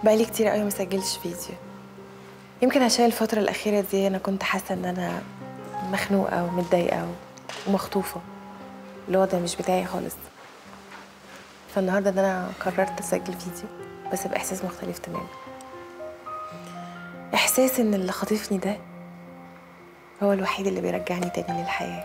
بقالي كتير قوي مسجلش فيديو يمكن عشان الفترة الأخيرة دي أنا كنت حاسة إن أنا مخنوقة ومتضايقة ومخطوفة الوضع مش بتاعي خالص فالنهاردة ده أنا قررت أسجل فيديو بس بإحساس مختلف تماما إحساس إن اللي خاطفني ده هو الوحيد اللي بيرجعني تاني للحياة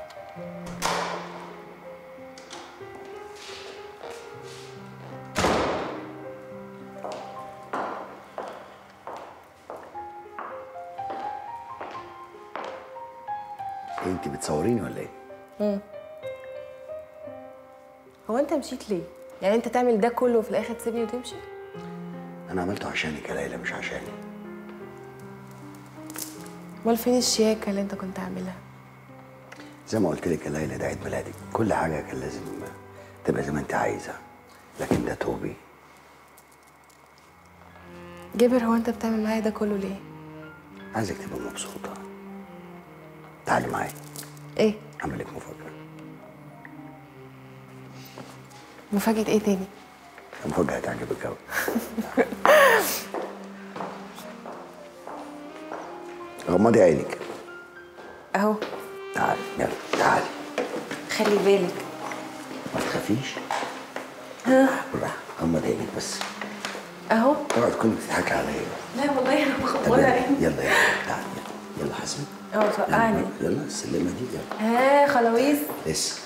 إيه انت بتصوريني ولا ايه؟ هو أنت مشيت ليه؟ يعني أنت تعمل ده كله وفي الآخر تسيبني وتمشي؟ انا عملته عشانك يا ليلى مش عشاني أمال فين الشياكة اللي أنت كنت عاملها؟ زي ما قلت لك يا ليلى ده عيد ميلادك كل حاجه كان لازم تبقى زي ما انت عايزه لكن ده توبي جابر هو أنت بتعمل معايا ده كله ليه؟ عايزك تبقى مبسوطه تعالي معايا إيه؟ اعمل لك مفاجاه مفاجأة إيه تاني؟ مفاجاه هتعجبك قوي غمضي عينك أهو تعالي يلا تعالي خلي بالك ما تخافيش بالراحه غمضي عينك بس أهو اوعي تكوني بتضحكي عليا لا والله أنا طب مخبرة يلا عيني يلا يلا تعالي يلا يلا حسبي أه توقعني يلا السلمه دي يلا ها خلاويص لسه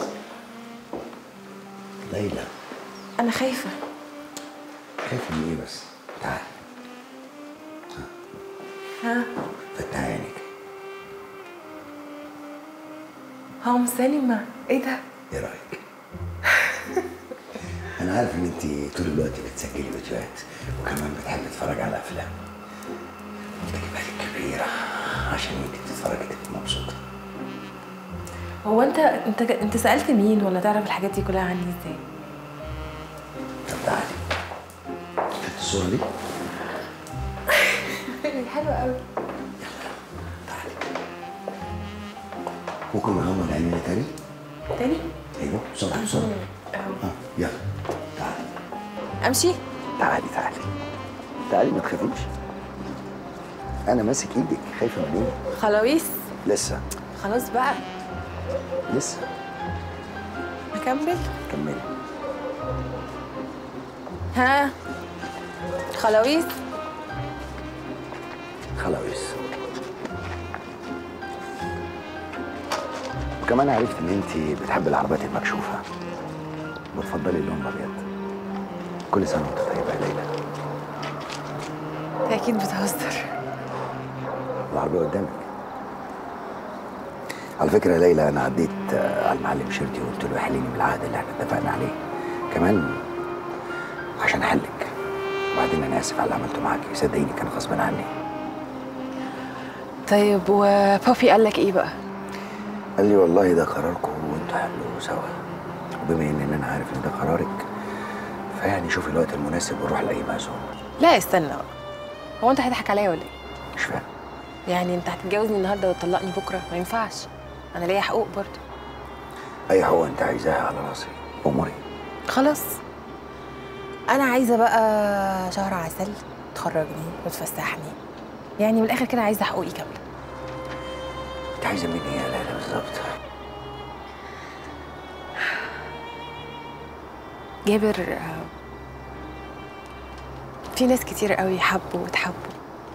ليلى أنا خايفة خايفه من ايه بس تعالي ها فتحي عينك هوم سينما إيه ده؟ ايه رايك انا عارف ان انت طول الوقت بتسجلي فيديوهات وكمان بتحبي تتفرجي على افلام قلت اجيبها لك كبيره عشان انت تتفرجي تبقي مبسوطه هو أنت أنت أنت سألت مين ولا تعرف الحاجات دي كلها عني إزاي؟ طب تعالي شفت الصوره دي حلوة قوي تعالي ممكن نغمض عينينا تاني تاني؟ ايوه بسرعه بسرعه أهو ها يلا تعالي أمشي؟ تعالي تعالي تعالي ما تخافيش انا ماسك ايدك خايفه من ايه خلاويص لسه خلاص بقى لسه أكمل؟ كملي ها خلاويص خلاويص وكمان عرفت ان انت بتحب العربيات المكشوفه وتفضلي اللون الابيض كل سنه وانت طيبه يا ليلى أنت أكيد بتهزر العربيه قدامك على فكره يا ليلى انا عديت آه، على المعلم شرتي وقلت له يحلني بالعقد اللي احنا اتفقنا عليه كمان عشان احلك وبعدين انا اسف على اللي عملته معاكي صدقيني كان غصب عني طيب وبابي قال لك إيه بقى؟ قال لي والله ده قراركم وانتوا حلوه سوا وبما ان انا عارف ان ده قرارك فيعني شوفي الوقت المناسب ونروح لاي مأذون لا استنى بقى هو أنت هتضحك عليا ولا إيه؟ مش فاهم يعني أنت هتتجوزني النهاردة وتطلقني بكرة؟ ما ينفعش أنا ليا حقوق برضه اي حقوق انت عايزاها على راسي اموري خلاص انا عايزه بقى شهر عسل تخرجني وتفسحني يعني من الاخر كده عايزه حقوقي كامله انت عايزه مني ايه يا ليلى بالظبط جابر آه، في ناس كتير قوي حبوا وتحبوا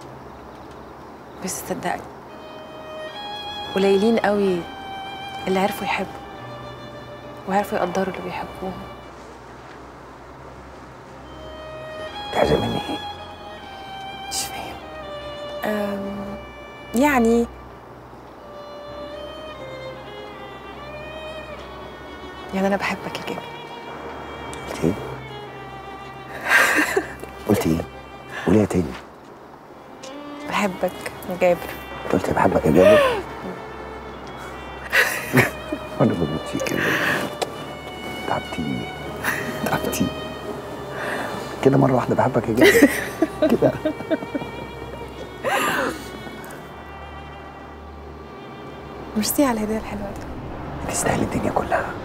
بس صدقني قليلين قوي اللي عرفوا يحبوا وعرفوا يقدروا اللي بيحبوهم انت عايزه مني ايه مش فاهم أم، يعني يعني انا بحبك يا جابر قلت ايه قلت ايه قوليها تاني بحبك يا جابر انت قلت بحبك يا جابر وانا بموت فيك يا ليلى تعبتيني تعبتيني كده مره واحده بحبك يا جابر كده ميرسي على الهديه الحلوه دي تستاهل الدنيا كلها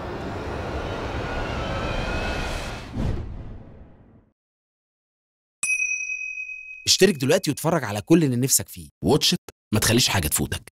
اشترك دلوقتي واتفرج على كل اللي نفسك فيه واتشت ما تخليش حاجة تفوتك